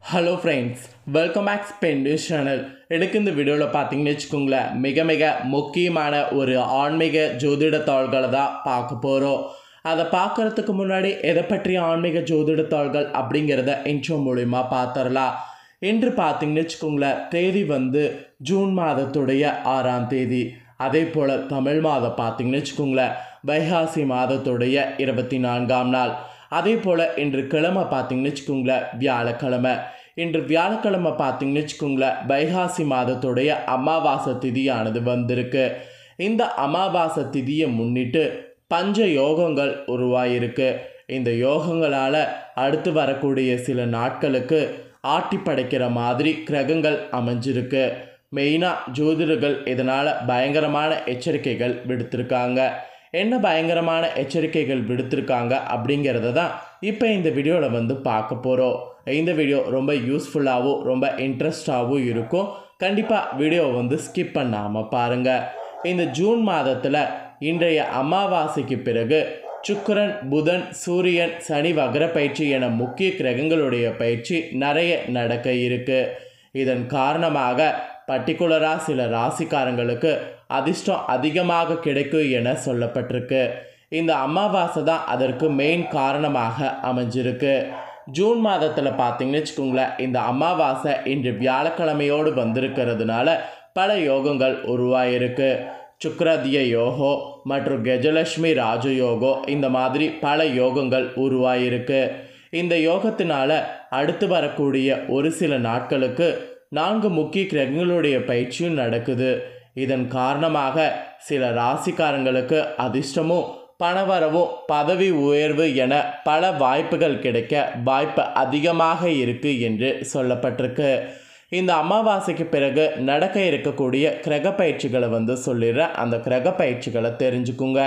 hello friends welcome back ஸ்பென் news channel எனக்கு இந்த வீடியோவில் பார்த்தீங்கன்னு வச்சுக்கோங்களேன் மிக மிக முக்கியமான ஒரு ஆன்மீக ஜோதிட தாள்களை தான் பார்க்க போகிறோம் அதை பார்க்குறதுக்கு முன்னாடி எதை பற்றிய ஆன்மீக ஜோதிட தாள்கள் அப்படிங்கிறத இன்ட்ரோ மூலிமா பார்த்துடலாம் இன்று பார்த்தீங்கன்னு வச்சுக்கோங்களேன் தேதி வந்து ஜூன் மாதத்துடைய ஆறாம் தேதி அதே போல் தமிழ் மாதம் பார்த்தீங்கன்னு வச்சுக்கோங்களேன் வைகாசி மாதத்துடைய இருபத்தி நான்காம் நாள் அதே போல் இன்று கிழமை பார்த்தீங்கன்னு வச்சுக்கோங்களேன் வியாழக்கிழமை இன்று வியாழக்கிழமை பார்த்தீங்கன்னு வச்சுக்கோங்களேன் வைகாசி மாதத்துடைய அமாவாசை திதியானது வந்திருக்கு இந்த அமாவாசை திதியை முன்னிட்டு பஞ்ச யோகங்கள் உருவாயிருக்கு இந்த யோகங்களால் அடுத்து வரக்கூடிய சில நாட்களுக்கு ஆட்டி படைக்கிற மாதிரி கிரகங்கள் அமைஞ்சிருக்கு மெயினாக ஜோதிடர்கள் இதனால் பயங்கரமான எச்சரிக்கைகள் விடுத்திருக்காங்க என்ன பயங்கரமான எச்சரிக்கைகள் விடுத்திருக்காங்க அப்படிங்கிறத தான் இப்போ இந்த வீடியோவில் வந்து பார்க்க போகிறோம் இந்த வீடியோ ரொம்ப யூஸ்ஃபுல்லாகவும் ரொம்ப இன்ட்ரெஸ்டாகவும் இருக்கும் கண்டிப்பாக வீடியோவை வந்து ஸ்கிப் பண்ணாமல் பாருங்கள் இந்த ஜூன் மாதத்தில் இன்றைய அமாவாசைக்கு பிறகு சுக்கிரன் புதன் சூரியன் சனி வக்ர பயிற்சி என முக்கிய கிரகங்களுடைய பயிற்சி நிறைய நடக்க இருக்கு இதன் காரணமாக பர்டிகுலராக சில ராசிக்காரங்களுக்கு அதிர்ஷ்டம் அதிகமாக கிடைக்கும் என சொல்லப்பட்டிருக்கு இந்த அமாவாசை தான் அதற்கு மெயின் காரணமாக அமைஞ்சிருக்கு ஜூன் மாதத்தில் பார்த்தீங்கன்னு வச்சுக்கோங்களேன் இந்த அமாவாசை இன்று வியாழக்கிழமையோடு வந்திருக்கிறதுனால பல யோகங்கள் உருவாயிருக்கு சுக்ரதிய யோகோ மற்றும் கஜலட்சுமி ராஜயோகோ இந்த மாதிரி பல யோகங்கள் உருவாயிருக்கு இந்த யோகத்தினால அடுத்து வரக்கூடிய ஒரு சில நாட்களுக்கு நான்கு முக்கிய கிரகங்களுடைய பயிற்சியும் நடக்குது இதன் காரணமாக சில ராசிக்காரங்களுக்கு அதிர்ஷ்டமும் பணவரவும் பதவி உயர்வு என பல வாய்ப்புகள் கிடைக்க வாய்ப்பு அதிகமாக இருக்கு என்று சொல்லப்பட்டிருக்கு இந்த அமாவாசைக்கு பிறகு நடக்க இருக்கக்கூடிய கிரக பயிற்சிகளை வந்து சொல்லிடுறேன் அந்த கிரக பயிற்சிகளை தெரிஞ்சுக்குங்க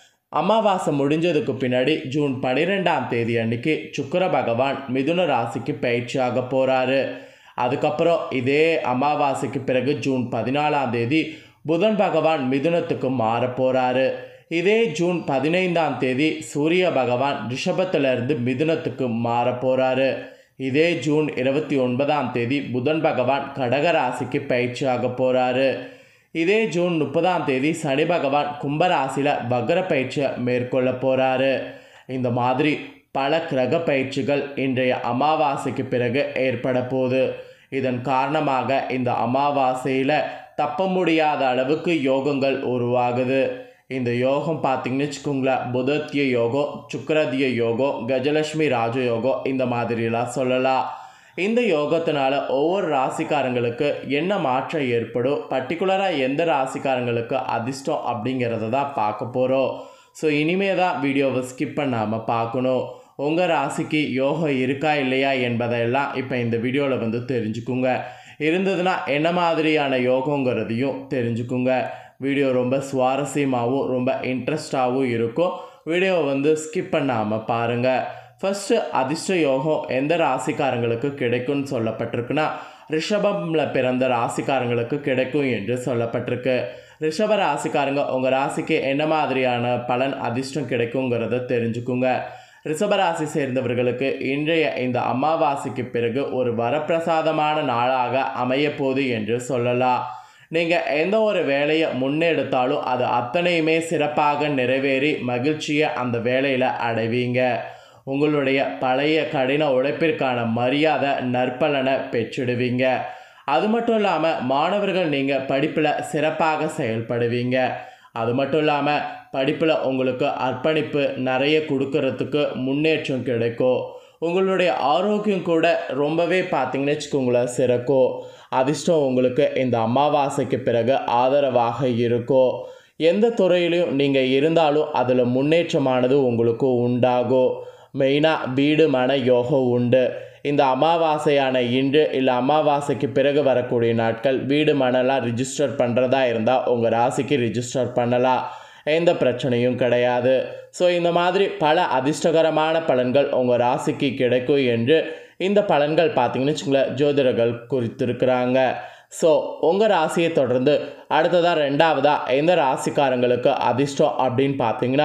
அமாவாசை முடிஞ்சதுக்கு பின்னாடி ஜூன் பன்னிரெண்டாம் தேதி அன்னைக்கு சுக்கர பகவான் மிதுன ராசிக்கு பயிற்சியாக போகிறாரு அதுக்கப்புறம் இதே அமாவாசைக்கு பிறகு ஜூன் பதினாலாம் தேதி புதன் பகவான் மிதுனத்துக்கு மாற போகிறாரு இதே ஜூன் பதினைந்தாம் தேதி சூரிய பகவான் ரிஷபத்திலிருந்து மிதுனத்துக்கு மாற போகிறாரு இதே ஜூன் இருபத்தி ஒன்பதாம் தேதி புதன் பகவான் கடக ராசிக்கு பயிற்சியாக போகிறாரு இதே ஜூன் முப்பதாம் தேதி சனி பகவான் கும்பராசியில் வக்ர பயிற்சியை மேற்கொள்ள போகிறாரு இந்த மாதிரி பல கிரக பயிற்சிகள் இன்றைய அமாவாசைக்கு பிறகு ஏற்பட போகுது இதன் காரணமாக இந்த அமாவாசையில் தப்ப முடியாத அளவுக்கு யோகங்கள் உருவாகுது இந்த யோகம் பார்த்தீங்கன்னு வச்சுக்கோங்களேன் புதத்திய யோகம் சுக்கரதிய யோகம் கஜலட்சுமி ராஜயோகம் இந்த மாதிரிலாம் சொல்லலாம் இந்த யோகத்தினால ஒவ்வொரு ராசிக்காரங்களுக்கு என்ன மாற்றம் ஏற்படும் பர்டிகுலராக எந்த ராசிக்காரங்களுக்கு அதிர்ஷ்டம் அப்படிங்கிறத தான் பார்க்க போகிறோம் ஸோ இனிமே தான் வீடியோவை ஸ்கிப் பண்ணாமல் பார்க்கணும் உங்கள் ராசிக்கு யோகம் இருக்கா இல்லையா என்பதையெல்லாம் இப்போ இந்த வீடியோவில் வந்து தெரிஞ்சுக்குங்க இருந்ததுன்னா என்ன மாதிரியான யோகங்கிறதையும் தெரிஞ்சுக்குங்க வீடியோ ரொம்ப சுவாரஸ்யமாகவும் ரொம்ப இன்ட்ரெஸ்டாகவும் இருக்கும் வீடியோவை வந்து ஸ்கிப் பண்ணாமல் பாருங்கள் ஃபஸ்ட்டு அதிர்ஷ்ட யோகம் எந்த ராசிக்காரங்களுக்கு கிடைக்கும்னு சொல்லப்பட்டிருக்குன்னா ரிஷபமில் பிறந்த ராசிக்காரங்களுக்கு கிடைக்கும் என்று சொல்லப்பட்டிருக்கு ரிஷப ராசிக்காரங்க உங்கள் ராசிக்கு என்ன மாதிரியான பலன் அதிர்ஷ்டம் கிடைக்குங்கிறத தெரிஞ்சுக்குங்க ரிஷபராசி சேர்ந்தவர்களுக்கு இன்றைய இந்த அமாவாசைக்கு பிறகு ஒரு வரப்பிரசாதமான நாளாக அமையப்போகுது என்று சொல்லலாம் நீங்கள் எந்த ஒரு வேலையை முன்னெடுத்தாலும் அது அத்தனையுமே சிறப்பாக நிறைவேறி மகிழ்ச்சியை அந்த வேலையில் அடைவீங்க உங்களுடைய பழைய கடின உழைப்பிற்கான மரியாதை நற்பலனை பெற்றிடுவீங்க அது மட்டும் இல்லாமல் மாணவர்கள் நீங்கள் படிப்பில் சிறப்பாக செயல்படுவீங்க அது மட்டும் இல்லாமல் படிப்பில் உங்களுக்கு அர்ப்பணிப்பு நிறைய கொடுக்கறதுக்கு முன்னேற்றம் கிடைக்கும் உங்களுடைய ஆரோக்கியம் கூட ரொம்பவே பார்த்தீங்கன்னு வச்சுக்கோங்களேன் சிறக்கும் அதிர்ஷ்டம் உங்களுக்கு இந்த அமாவாசைக்கு பிறகு ஆதரவாக இருக்கும் எந்த துறையிலையும் நீங்கள் இருந்தாலும் அதில் முன்னேற்றமானது உங்களுக்கு உண்டாகும் மெயினாக வீடு மன யோகம் உண்டு இந்த அமாவாசையான இன்று இல்லை அமாவாசைக்கு பிறகு வரக்கூடிய நாட்கள் வீடு மனலாம் ரிஜிஸ்டர் பண்ணுறதா இருந்தால் உங்கள் ராசிக்கு ரிஜிஸ்டர் பண்ணலாம் எந்த பிரச்சனையும் கிடையாது ஸோ இந்த மாதிரி பல அதிர்ஷ்டகரமான பலன்கள் உங்கள் ராசிக்கு கிடைக்கும் என்று இந்த பலன்கள் பார்த்தீங்கன்னு வச்சுங்களேன் ஜோதிடர்கள் குறித்திருக்கிறாங்க ஸோ உங்கள் ராசியை தொடர்ந்து அடுத்ததாக ரெண்டாவதாக எந்த ராசிக்காரங்களுக்கு அதிர்ஷ்டம் அப்படின்னு பார்த்தீங்கன்னா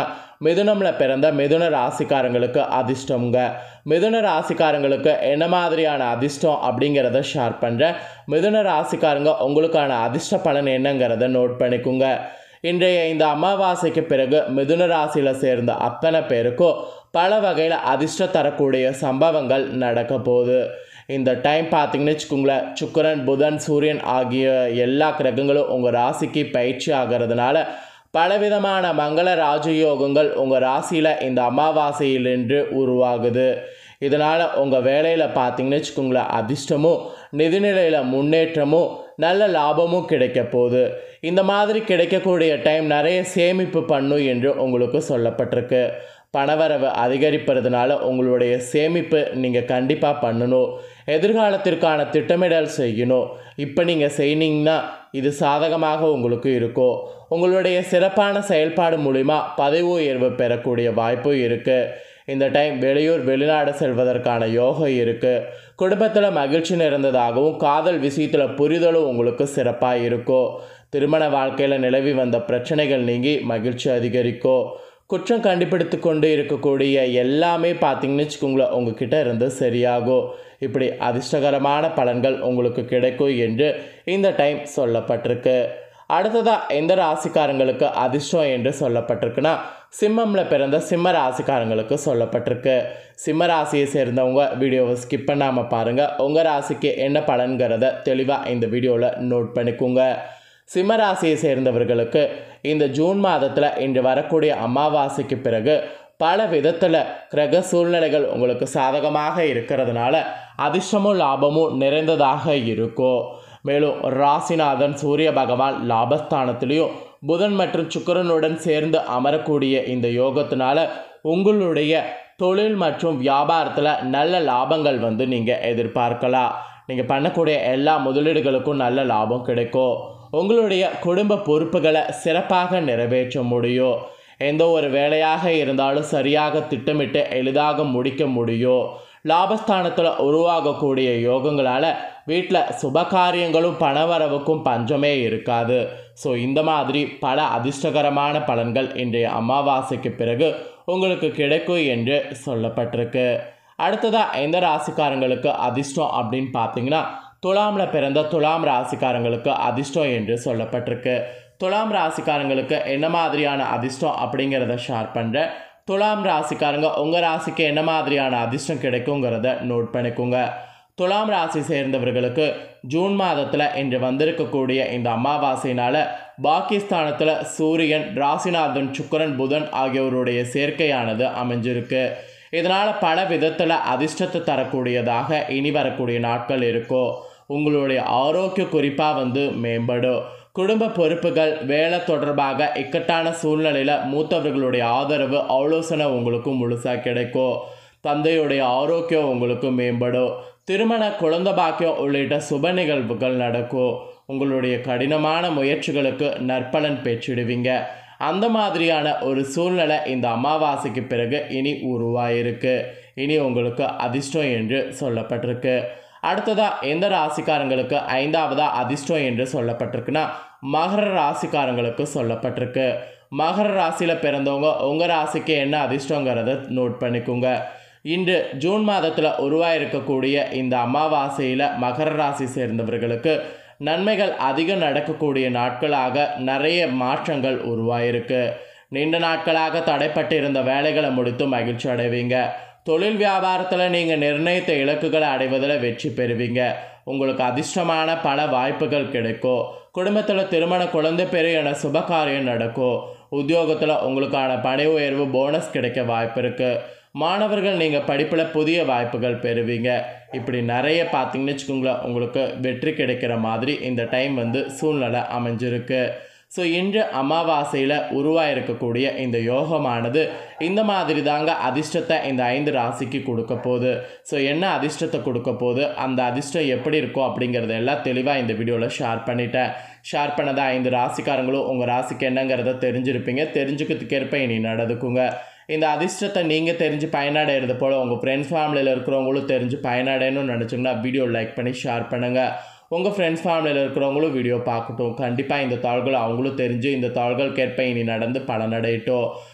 மிதுனமில் பிறந்த மிதுன ராசிக்காரங்களுக்கு அதிர்ஷ்டம்ங்க மிதுன ராசிக்காரங்களுக்கு என்ன மாதிரியான அதிர்ஷ்டம் அப்படிங்கிறத ஷேர் பண்ணுறேன் மிதுன ராசிக்காரங்க உங்களுக்கான அதிர்ஷ்ட பலன் என்னங்கிறத நோட் பண்ணிக்கோங்க இன்றைய இந்த அமாவாசைக்கு பிறகு மிதுன ராசியில் சேர்ந்த அத்தனை பேருக்கும் பல வகையில் அதிர்ஷ்டம் தரக்கூடிய சம்பவங்கள் நடக்க போகுது இந்த டைம் பார்த்தீங்கன்னு வச்சுக்கோங்களேன் சுக்கரன் புதன் சூரியன் ஆகிய எல்லா கிரகங்களும் உங்கள் ராசிக்கு பயிற்சி ஆகிறதுனால பலவிதமான மங்கள ராஜயோகங்கள் உங்கள் ராசியில் இந்த அமாவாசையிலின்று உருவாகுது இதனால் உங்கள் வேலையில் பார்த்தீங்கன்னு வச்சுக்கோங்களேன் அதிர்ஷ்டமும் நிதிநிலையில் முன்னேற்றமும் நல்ல லாபமும் கிடைக்க போகுது இந்த மாதிரி கிடைக்கக்கூடிய டைம் நிறைய சேமிப்பு பண்ணும் என்று உங்களுக்கு சொல்லப்பட்டிருக்கு பணவரவு அதிகரிப்பதுனால உங்களுடைய சேமிப்பு நீங்கள் கண்டிப்பாக பண்ணணும் எதிர்காலத்திற்கான திட்டமிடல் செய்யணும் இப்போ நீங்கள் செய்னீங்கன்னா இது சாதகமாக உங்களுக்கு இருக்கும் உங்களுடைய சிறப்பான செயல்பாடு மூலிமா பதவி உயர்வு பெறக்கூடிய வாய்ப்பும் இருக்குது இந்த டைம் வெளியூர் வெளிநாடு செல்வதற்கான யோகம் இருக்குது குடும்பத்தில் மகிழ்ச்சி நிறைந்ததாகவும் காதல் விஷயத்தில் புரிதலும் உங்களுக்கு சிறப்பாக இருக்கும் திருமண வாழ்க்கையில் நிலவி வந்த பிரச்சனைகள் நீங்கி மகிழ்ச்சி அதிகரிக்கும் குற்றம் கண்டுபிடித்து கொண்டு இருக்கக்கூடிய எல்லாமே பார்த்தீங்கன்னு வச்சுக்கோங்களேன் உங்ககிட்ட இருந்து சரியாகும் இப்படி அதிர்ஷ்டகரமான பலன்கள் உங்களுக்கு கிடைக்கும் என்று இந்த டைம் சொல்லப்பட்டிருக்கு அடுத்ததாக எந்த ராசிக்காரங்களுக்கு அதிர்ஷ்டம் என்று சொல்லப்பட்டிருக்குன்னா சிம்மமில் பிறந்த சிம்ம ராசிக்காரங்களுக்கு சொல்லப்பட்டிருக்கு சிம்ம ராசியை சேர்ந்தவங்க வீடியோவை ஸ்கிப் பண்ணாமல் பாருங்கள் உங்கள் ராசிக்கு என்ன பலன்கிறத தெளிவாக இந்த வீடியோவில் நோட் பண்ணிக்கோங்க சிம்ம ராசியை சேர்ந்தவர்களுக்கு இந்த ஜூன் மாதத்தில் இன்று வரக்கூடிய அமாவாசைக்கு பிறகு பல விதத்தில் கிரக சூழ்நிலைகள் உங்களுக்கு சாதகமாக இருக்கிறதுனால அதிர்ஷ்டமும் லாபமும் நிறைந்ததாக இருக்கும் மேலும் ராசிநாதன் சூரிய பகவான் லாபஸ்தானத்திலையும் புதன் மற்றும் சுக்கரனுடன் சேர்ந்து அமரக்கூடிய இந்த யோகத்தினால உங்களுடைய தொழில் மற்றும் வியாபாரத்தில் நல்ல லாபங்கள் வந்து நீங்கள் எதிர்பார்க்கலாம் நீங்கள் பண்ணக்கூடிய எல்லா முதலீடுகளுக்கும் நல்ல லாபம் கிடைக்கும் உங்களுடைய குடும்ப பொறுப்புகளை சிறப்பாக நிறைவேற்ற முடியும் எந்த ஒரு வேலையாக இருந்தாலும் சரியாக திட்டமிட்டு எளிதாக முடிக்க முடியும் லாபஸ்தானத்தில் உருவாகக்கூடிய யோகங்களால் வீட்டில் சுபகாரியங்களும் பணவரவுக்கும் பஞ்சமே இருக்காது ஸோ இந்த மாதிரி பல அதிர்ஷ்டகரமான பலன்கள் இன்றைய அமாவாசைக்கு பிறகு உங்களுக்கு கிடைக்கும் என்று சொல்லப்பட்டிருக்கு அடுத்ததாக எந்த ராசிக்காரங்களுக்கு அதிர்ஷ்டம் அப்படின்னு பார்த்தீங்கன்னா துலாமில் பிறந்த துலாம் ராசிக்காரங்களுக்கு அதிர்ஷ்டம் என்று சொல்லப்பட்டிருக்கு துலாம் ராசிக்காரங்களுக்கு என்ன மாதிரியான அதிர்ஷ்டம் அப்படிங்கிறத ஷேர் பண்ணுறேன் துலாம் ராசிக்காரங்க உங்கள் ராசிக்கு என்ன மாதிரியான அதிர்ஷ்டம் கிடைக்குங்கிறத நோட் பண்ணிக்கோங்க துலாம் ராசி சேர்ந்தவர்களுக்கு ஜூன் மாதத்தில் இன்று வந்திருக்கக்கூடிய இந்த அமாவாசையினால் பாகிஸ்தானத்தில் சூரியன் ராசிநாதன் சுக்கரன் புதன் ஆகியோருடைய சேர்க்கையானது அமைஞ்சிருக்கு இதனால் பல விதத்தில் அதிர்ஷ்டத்தை தரக்கூடியதாக இனி வரக்கூடிய நாட்கள் இருக்கும் உங்களுடைய ஆரோக்கிய குறிப்பாக வந்து மேம்படும் குடும்ப பொறுப்புகள் வேலை தொடர்பாக இக்கட்டான சூழ்நிலையில் மூத்தவர்களுடைய ஆதரவு ஆலோசனை உங்களுக்கு முழுசாக கிடைக்கும் தந்தையுடைய ஆரோக்கியம் உங்களுக்கு மேம்படும் திருமண குழந்தை பாக்கியம் உள்ளிட்ட சுப நிகழ்வுகள் நடக்கும் உங்களுடைய கடினமான முயற்சிகளுக்கு நற்பலன் பெற்றிடுவீங்க அந்த மாதிரியான ஒரு சூழ்நிலை இந்த அமாவாசைக்கு பிறகு இனி உருவாயிருக்கு இனி உங்களுக்கு அதிர்ஷ்டம் என்று சொல்லப்பட்டிருக்கு அடுத்ததாக எந்த ராசிக்காரங்களுக்கு ஐந்தாவதா அதிர்ஷ்டம் என்று சொல்லப்பட்டிருக்குன்னா மகர ராசிக்காரங்களுக்கு சொல்லப்பட்டிருக்கு மகர ராசியில் பிறந்தவங்க உங்கள் ராசிக்கு என்ன அதிர்ஷ்டங்கிறத நோட் பண்ணிக்கோங்க இன்று ஜூன் மாதத்தில் உருவாயிருக்கக்கூடிய இந்த அமாவாசையில் மகர ராசி சேர்ந்தவர்களுக்கு நன்மைகள் அதிகம் நடக்கக்கூடிய நாட்களாக நிறைய மாற்றங்கள் உருவாயிருக்கு நீண்ட நாட்களாக தடைப்பட்டு இருந்த வேலைகளை முடித்து மகிழ்ச்சி அடைவீங்க தொழில் வியாபாரத்தில் நீங்கள் நிர்ணயித்த இலக்குகளை அடைவதில் வெற்றி பெறுவீங்க உங்களுக்கு அதிர்ஷ்டமான பல வாய்ப்புகள் கிடைக்கும் குடும்பத்தில் திருமண குழந்தை பேரு என சுபகாரியம் நடக்கும் உத்தியோகத்தில் உங்களுக்கான பணி உயர்வு போனஸ் கிடைக்க வாய்ப்பு இருக்குது மாணவர்கள் நீங்கள் படிப்பில் புதிய வாய்ப்புகள் பெறுவீங்க இப்படி நிறைய பார்த்தீங்கன்னு வச்சுக்கோங்களேன் உங்களுக்கு வெற்றி கிடைக்கிற மாதிரி இந்த டைம் வந்து சூழ்நிலை அமைஞ்சிருக்கு ஸோ இன்று அமாவாசையில் உருவாயிருக்கக்கூடிய இந்த யோகமானது இந்த மாதிரி தாங்க அதிர்ஷ்டத்தை இந்த ஐந்து ராசிக்கு கொடுக்க போகுது ஸோ என்ன அதிர்ஷ்டத்தை கொடுக்க போகுது அந்த அதிர்ஷ்டம் எப்படி இருக்கும் அப்படிங்கிறத எல்லாம் தெளிவாக இந்த வீடியோவில் ஷேர் பண்ணிட்டேன் ஷேர் பண்ணதை ஐந்து ராசிக்காரங்களும் உங்கள் ராசிக்கு என்னங்கிறத தெரிஞ்சிருப்பீங்க தெரிஞ்சுக்கிறதுக்கேற்ப இனி நடந்துக்குங்க இந்த அதிர்ஷ்டத்தை நீங்கள் தெரிஞ்சு பயனடைகிறது போல் உங்கள் ஃப்ரெண்ட்ஸ் ஃபேமிலியில் இருக்கிறவங்களும் தெரிஞ்சு பயனடையணும்னு நினச்சிங்கன்னா வீடியோ லைக் பண்ணி ஷேர் பண்ணுங்கள் உங்கள் ஃப்ரெண்ட்ஸ் ஃபேமிலியில் இருக்கிறவங்களும் வீடியோ பார்க்கட்டும் கண்டிப்பாக இந்த தாள்கள் அவங்களும் தெரிஞ்சு இந்த தாள்கள் கேட்ப இனி நடந்து பலனடையட்டும்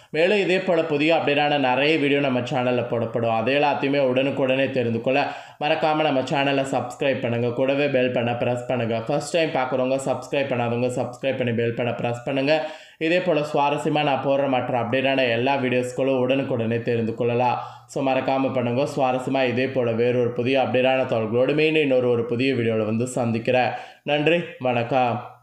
மேலும் இதே போல் புதிய அப்டேட்டான நிறைய வீடியோ நம்ம சேனலில் போடப்படும் அது எல்லாத்தையுமே உடனுக்குடனே தெரிந்து கொள்ள மறக்காமல் நம்ம சேனலை சப்ஸ்கிரைப் பண்ணுங்கள் கூடவே பெல் பண்ண ப்ரெஸ் பண்ணுங்கள் ஃபர்ஸ்ட் டைம் பார்க்குறவங்க சப்ஸ்கிரைப் பண்ணாதவங்க சப்ஸ்கிரைப் பண்ணி பெல் பண்ண ப்ரெஸ் பண்ணுங்கள் இதே போல் சுவாரஸ்யமாக நான் போடுற மற்ற அப்டேட்டான எல்லா வீடியோஸ்களும் உடனுக்குடனே தெரிந்து கொள்ளலாம் ஸோ மறக்காமல் பண்ணுங்க சுவாரஸ்யமாக இதே போல் வேறொரு புதிய அப்டேட்டான தகவல்களோடு மீண்டும் இன்னொரு ஒரு புதிய வீடியோவில் வந்து சந்திக்கிறேன் நன்றி வணக்கம்